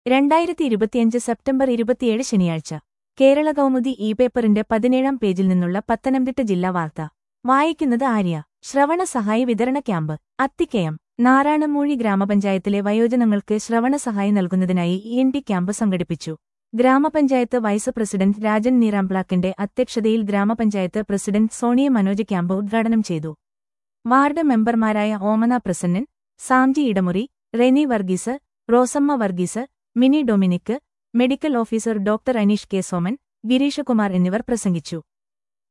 രണ്ടായിരത്തി ഇരുപത്തിയഞ്ച് സെപ്റ്റംബർ ഇരുപത്തിയേഴ് ശനിയാഴ്ച കേരള കൗമുദി ഇ പേപ്പറിന്റെ പതിനേഴാം പേജിൽ നിന്നുള്ള പത്തനംതിട്ട ജില്ലാ വാർത്ത വായിക്കുന്നത് ആര്യ ശ്രവണ സഹായ വിതരണ ക്യാമ്പ് അത്തിക്കയം നാരായണമൂഴി ഗ്രാമപഞ്ചായത്തിലെ വയോജനങ്ങൾക്ക് ശ്രവണ സഹായം നൽകുന്നതിനായി ഇ എൻ ടി ക്യാമ്പ് സംഘടിപ്പിച്ചു ഗ്രാമപഞ്ചായത്ത് വൈസ് പ്രസിഡന്റ് രാജൻ നീറാംപ്ലാക്കിന്റെ അധ്യക്ഷതയിൽ ഗ്രാമപഞ്ചായത്ത് പ്രസിഡന്റ് സോണിയ മനോജ് ക്യാമ്പ് ഉദ്ഘാടനം ചെയ്തു വാർഡ് മെമ്പർമാരായ Omana Prasannan Samji Edamuri Reni Varghese Rosamma Varghese Mini Dominic medical officer doctor Aneesh K Soman Gireeshkumar എന്നിവർ പ്രസംഗിച്ചു